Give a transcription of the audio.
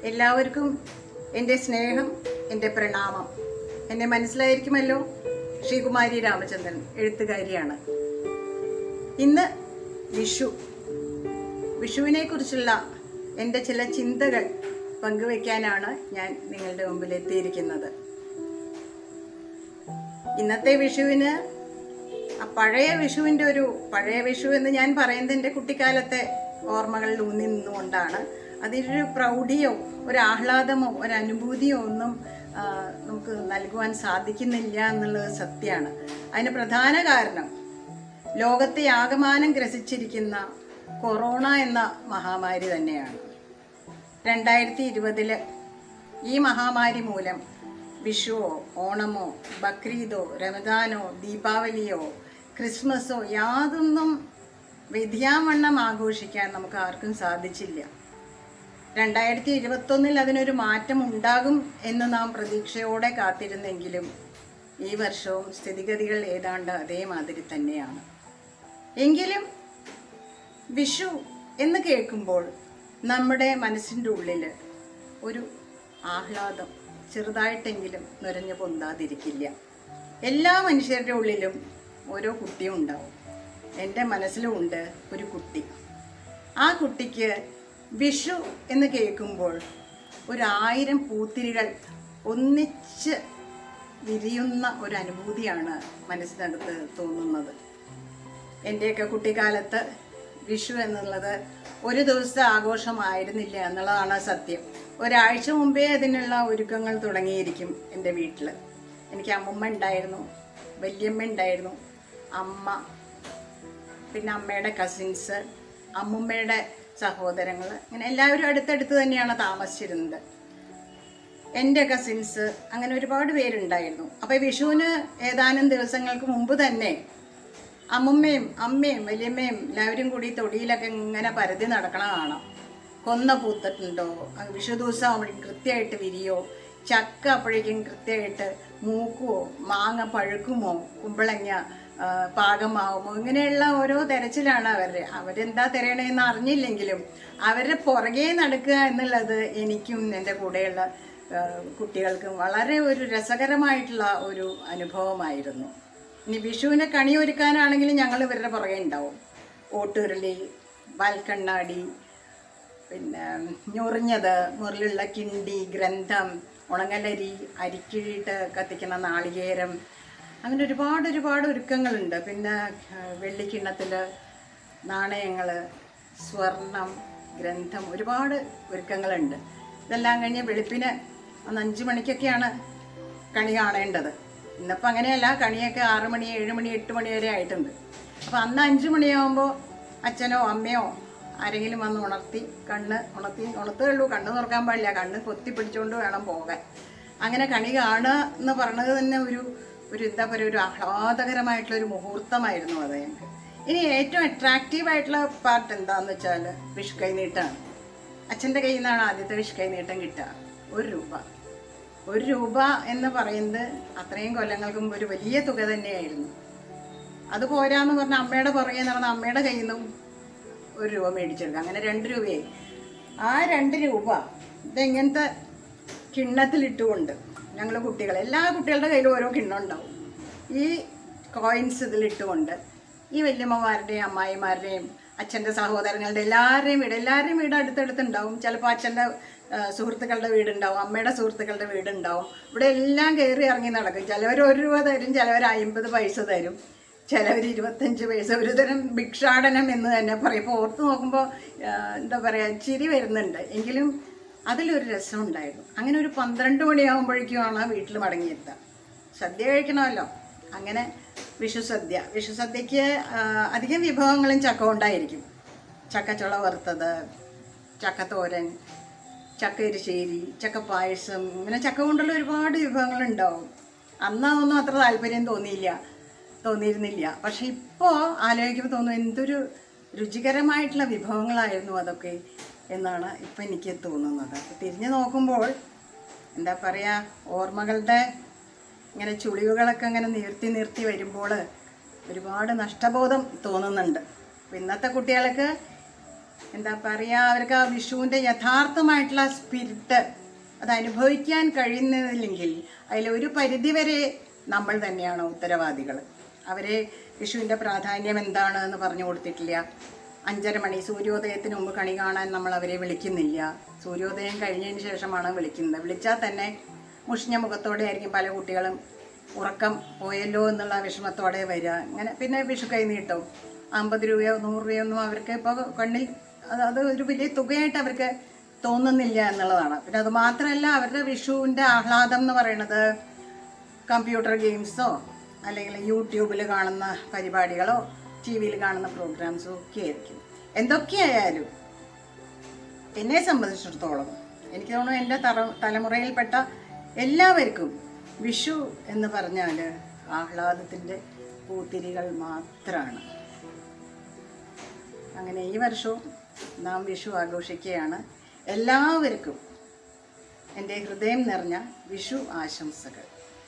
എല്ലാവർക്കും എൻ്റെ സ്നേഹം എൻ്റെ പ്രണാമം എന്നെ മനസ്സിലായിരിക്കുമല്ലോ ശ്രീകുമാരി രാമചന്ദ്രൻ എഴുത്തുകാരിയാണ് ഇന്ന് വിഷു വിഷുവിനെ കുറിച്ചുള്ള എൻ്റെ ചില ചിന്തകൾ പങ്കുവയ്ക്കാനാണ് ഞാൻ നിങ്ങളുടെ മുമ്പിൽ എത്തിയിരിക്കുന്നത് ഇന്നത്തെ വിഷുവിന് ആ പഴയ വിഷുവിൻ്റെ ഒരു പഴയ വിഷു എന്ന് ഞാൻ പറയുന്നത് എൻ്റെ കുട്ടിക്കാലത്തെ ഓർമ്മകളിൽ ഊന്നി നിന്നുകൊണ്ടാണ് അതിനൊരു പ്രൗഢിയോ ഒരു ആഹ്ലാദമോ ഒരു അനുഭൂതിയോ ഒന്നും ആ, നമുക്ക് നൽകുവാൻ സാധിക്കുന്നില്ല എന്നുള്ളത് സത്യമാണ് അതിന് പ്രധാന കാരണം ലോകത്തെ ആകമാനം ഗ്രസിച്ചിരിക്കുന്ന കൊറോണ എന്ന മഹാമാരി തന്നെയാണ് രണ്ടായിരത്തി ഇരുപതില് ഈ മഹാമാരി മൂലം വിഷുവോ ഓണമോ ബക്രീദോ റമദാനോ ദീപാവലിയോ ക്രിസ്മസോ യാതൊന്നും വ്യതിയാവണ്ണം ആഘോഷിക്കാൻ നമുക്ക് ആർക്കും സാധിച്ചില്ല രണ്ടായിരത്തി ഇരുപത്തൊന്നിൽ അതിനൊരു മാറ്റം ഉണ്ടാകും എന്ന് നാം പ്രതീക്ഷയോടെ കാത്തിരുന്നെങ്കിലും ഈ വർഷവും സ്ഥിതിഗതികൾ ഏതാണ്ട് അതേമാതിരി തന്നെയാണ് എങ്കിലും വിഷു എന്ന് കേൾക്കുമ്പോൾ നമ്മുടെ മനസ്സിൻ്റെ ഉള്ളിൽ ഒരു ആഹ്ലാദം ചെറുതായിട്ടെങ്കിലും നിറഞ്ഞു പൊന്താതിരിക്കില്ല എല്ലാ മനുഷ്യരുടെ ഉള്ളിലും ഓരോ കുട്ടിയും ഉണ്ടാവും എൻ്റെ മനസ്സിലും ഉണ്ട് ഒരു കുട്ടി ആ കുട്ടിക്ക് വിഷു എന്ന് കേൾക്കുമ്പോൾ ഒരായിരം പൂത്തിരികൾ ഒന്നിച്ച് വിരിയുന്ന ഒരു അനുഭൂതിയാണ് മനസ്സിനകത്ത് തോന്നുന്നത് എൻ്റെയൊക്കെ കുട്ടിക്കാലത്ത് വിഷു എന്നുള്ളത് ഒരു ദിവസത്തെ ആഘോഷമായിരുന്നില്ല എന്നുള്ളതാണ് സത്യം ഒരാഴ്ച മുമ്പേ അതിനുള്ള ഒരുക്കങ്ങൾ തുടങ്ങിയിരിക്കും എൻ്റെ വീട്ടിൽ എനിക്ക് അമ്മമ്മ ഉണ്ടായിരുന്നു വല്യമ്മ ഉണ്ടായിരുന്നു അമ്മ പിന്നെ അമ്മയുടെ കസിൻസ് അമ്മുമ്മയുടെ സഹോദരങ്ങൾ ഇങ്ങനെ എല്ലാവരും അടുത്തടുത്ത് തന്നെയാണ് താമസിച്ചിരുന്നത് എൻ്റെ കസിൻസ് അങ്ങനെ ഒരുപാട് പേരുണ്ടായിരുന്നു അപ്പോൾ വിഷുവിന് ഏതാനും ദിവസങ്ങൾക്ക് മുമ്പ് തന്നെ അമ്മുമ്മയും അമ്മയും വലിയമ്മയും എല്ലാവരും കൂടി തൊടിയിലൊക്കെ ഇങ്ങനെ പരതി നടക്കണ കാണാം കൊന്ന പൂത്തിട്ടുണ്ടോ അത് വിഷു ദിവസം ആകുമ്പോഴേക്കും കൃത്യമായിട്ട് വിരിയോ ചക്ക അപ്പോഴേക്കും കൃത്യമായിട്ട് മൂക്കുമോ മാങ്ങ പഴുക്കുമോ കുമ്പളങ്ങ ആ, പാകമാവുമോ ഇങ്ങനെയുള്ള ഓരോ തെരച്ചിലാണ് അവരുടെ അവരെന്താ തിരയണേന്ന് അറിഞ്ഞില്ലെങ്കിലും അവരുടെ പുറകെ നടക്കുക എന്നുള്ളത് എനിക്കും എൻ്റെ കൂടെയുള്ള ആ, കുട്ടികൾക്കും വളരെ ഒരു രസകരമായിട്ടുള്ള ഒരു അനുഭവമായിരുന്നു ഇനി വിഷുവിനെ കണി ഒരുക്കാനാണെങ്കിലും ഞങ്ങൾ ഇവരുടെ പുറകെ ഉണ്ടാവും ഓട്ടുരുളി വാൽക്കണ്ണാടി പിന്നെ ഞൊറിഞ്ഞത് മുറിലുള്ള കിണ്ടി ഗ്രന്ഥം ഉണങ്ങലരി അരിക്കിഴിട്ട് കത്തിക്കുന്ന നാളികേരം അങ്ങനെ ഒരുപാട് ഒരുപാട് ഒരുക്കങ്ങളുണ്ട് പിന്നെ വെള്ളിക്കിണ്ണത്തിൽ നാണയങ്ങൾ സ്വർണം ഗ്രന്ഥം ഒരുപാട് ഒരുക്കങ്ങളുണ്ട് ഇതെല്ലാം കഴിഞ്ഞ് വെളുപ്പിന് അന്ന് അഞ്ച് മണിക്കൊക്കെയാണ് കണി കാണേണ്ടത് ഇന്നിപ്പോൾ അങ്ങനെയല്ല കണിയൊക്കെ ആറ് മണി ഏഴ് മണി എട്ട് മണി വരെ ആയിട്ടുണ്ട് അപ്പോൾ അന്ന് അഞ്ച് മണിയാകുമ്പോൾ അച്ഛനോ അമ്മയോ ആരെങ്കിലും വന്ന് ഉണർത്തി കണ്ണ് ഉണർത്തി ഉണർത്തേ ഉള്ളൂ കണ്ണ് തുറക്കാൻ പാടില്ല കണ്ണ് പൊത്തി പിടിച്ചുകൊണ്ട് വേണം പോകാൻ അങ്ങനെ കണി കാണുക എന്ന് പറഞ്ഞത് തന്നെ ഒരു ഒരു എന്താ പറയുക ഒരു ആഹ്ലാദകരമായിട്ടുള്ള ഒരു മുഹൂർത്തമായിരുന്നു അത് ഞങ്ങൾക്ക് ഇനി ഏറ്റവും അട്രാക്റ്റീവ് ആയിട്ടുള്ള പാർട്ട് എന്താണെന്ന് വെച്ചാൽ വിഷ് കൈനീട്ടാണ് അച്ഛൻ്റെ കയ്യിൽ നിന്നാണ് ആദ്യത്തെ വിഷ് കൈനീട്ടം കിട്ടുക ഒരു രൂപ ഒരു രൂപ എന്ന് പറയുന്നത് അത്രയും കൊല്ലങ്ങൾക്ക് മുമ്പ് ഒരു വലിയ തുക തന്നെയായിരുന്നു അത് പോരാന്ന് പറഞ്ഞ അമ്മയുടെ പുറകെ നടന്ന അമ്മയുടെ കയ്യിൽ നിന്നും ഒരു രൂപ മേടിച്ചെടുക്കുക അങ്ങനെ രണ്ട് രൂപയായി ആ രണ്ട് രൂപ ഇതെങ്ങനത്തെ കിണ്ണത്തിലിട്ടുകൊണ്ട് ഞങ്ങൾ കുട്ടികൾ എല്ലാ കുട്ടികളുടെ കയ്യിലും ഓരോ കിണ്ണം ഉണ്ടാവും ഈ കോയിൻസ് ഇതിലിട്ടുകൊണ്ട് ഈ വല്യമ്മമാരുടെയും അമ്മായിമാരുടെയും അച്ഛൻ്റെ സഹോദരങ്ങളുടെ എല്ലാവരുടെയും വീട് എല്ലാവരുടെയും വീട് അടുത്തടുത്തുണ്ടാവും ചിലപ്പോൾ അച്ഛൻ്റെ ആ, സുഹൃത്തുക്കളുടെ വീടുണ്ടാവും അമ്മയുടെ സുഹൃത്തുക്കളുടെ വീടുണ്ടാവും ഇവിടെ എല്ലാം കയറി ഇറങ്ങി നടക്കും ചിലവർ ഒരു രൂപ തരും ചിലവർ അമ്പത് പൈസ തരും ചിലവർ ഇരുപത്തഞ്ച് പൈസ ഒരു തരം ഭിക്ഷാടനം എന്ന് തന്നെ പറയും ഇപ്പോൾ ഓർത്ത് നോക്കുമ്പോൾ ആ, എന്താ പറയുക ചിരി വരുന്നുണ്ട് എങ്കിലും അതിലൊരു രസമുണ്ടായിരുന്നു അങ്ങനെ ഒരു പന്ത്രണ്ട് മണിയാകുമ്പോഴേക്കുമാണ് വീട്ടിൽ മടങ്ങിയെത്തുക സദ്യ കഴിക്കണമല്ലോ അങ്ങനെ വിഷു സദ്യ വിഷു സദ്യക്ക് ആ, അധികം വിഭവങ്ങളും ചക്ക കൊണ്ടായിരിക്കും ചക്കച്ചുള വറുത്തത് ചക്കത്തോരൻ ചക്ക എരിശ്ശേരി ചക്ക പായസം ഇങ്ങനെ ചക്ക കൊണ്ടുള്ള ഒരുപാട് വിഭവങ്ങളുണ്ടാവും അന്ന് അതൊന്നും അത്ര താല്പര്യം തോന്നിയില്ല തോന്നിയിരുന്നില്ല പക്ഷെ ഇപ്പോൾ ആലോചിക്കുമ്പോൾ തോന്നുന്നു എന്തൊരു രുചികരമായിട്ടുള്ള വിഭവങ്ങളായിരുന്നു അതൊക്കെ എന്നാണ് ഇപ്പം എനിക്ക് തോന്നുന്നത് അപ്പോൾ തിരിഞ്ഞു നോക്കുമ്പോൾ എന്താ പറയുക ഓർമ്മകളുടെ ഇങ്ങനെ ചുളിവുകളൊക്കെ ഇങ്ങനെ നിർത്തി നിർത്തി വരുമ്പോൾ ഒരുപാട് നഷ്ടബോധം തോന്നുന്നുണ്ട് അപ്പം ഇന്നത്തെ കുട്ടികൾക്ക് എന്താ പറയുക അവർക്ക് ആ വിഷുവിൻ്റെ യഥാർത്ഥമായിട്ടുള്ള സ്പിരിറ്റ് അത് അനുഭവിക്കാൻ കഴിയുന്നില്ലെങ്കിൽ അതിലൊരു പരിധിവരെ നമ്മൾ തന്നെയാണ് ഉത്തരവാദികൾ അവരെ വിഷുവിൻ്റെ പ്രാധാന്യം എന്താണ് എന്ന് പറഞ്ഞു കൊടുത്തിട്ടില്ല അഞ്ചര മണി സൂര്യോദയത്തിന് മുമ്പ് കണി കാണാൻ നമ്മൾ അവരെ വിളിക്കുന്നില്ല സൂര്യോദയം കഴിഞ്ഞതിന് ശേഷമാണ് വിളിക്കുന്നത് വിളിച്ചാൽ തന്നെ മുഷിഞ്ഞ മുഖത്തോടെ ആയിരിക്കും പല കുട്ടികളും ഉറക്കം പോയല്ലോ എന്നുള്ള വിഷമത്തോടെ വരിക അങ്ങനെ പിന്നെ വിഷു കൈ നീട്ടും അമ്പത് രൂപയോ നൂറ് രൂപയോ ഒന്നും അവർക്ക് ഇപ്പോൾ കണ്ണിൽ അത് അത് ഒരു വലിയ തുകയായിട്ട് അവർക്ക് തോന്നുന്നില്ല എന്നുള്ളതാണ് പിന്നെ അത് മാത്രമല്ല അവരുടെ വിഷുവിൻ്റെ ആഹ്ലാദം എന്ന് പറയുന്നത് കമ്പ്യൂട്ടർ ഗെയിംസോ അല്ലെങ്കിൽ യൂട്യൂബിൽ കാണുന്ന പരിപാടികളോ ടി വിയിൽ കാണുന്ന പ്രോഗ്രാംസോ ഒക്കെ ആയിരിക്കും എന്തൊക്കെയായാലും എന്നെ സംബന്ധിച്ചിടത്തോളം എനിക്ക് തോന്നുന്നു എൻ്റെ തറ തലമുറയിൽപ്പെട്ട എല്ലാവർക്കും വിഷു എന്ന് പറഞ്ഞാൽ ആഹ്ലാദത്തിൻ്റെ പൂത്തിരികൾ മാത്രമാണ് അങ്ങനെ ഈ വർഷവും നാം വിഷു ആഘോഷിക്കുകയാണ് എല്ലാവർക്കും എൻ്റെ ഹൃദയം നിറഞ്ഞ വിഷു ആശംസകൾ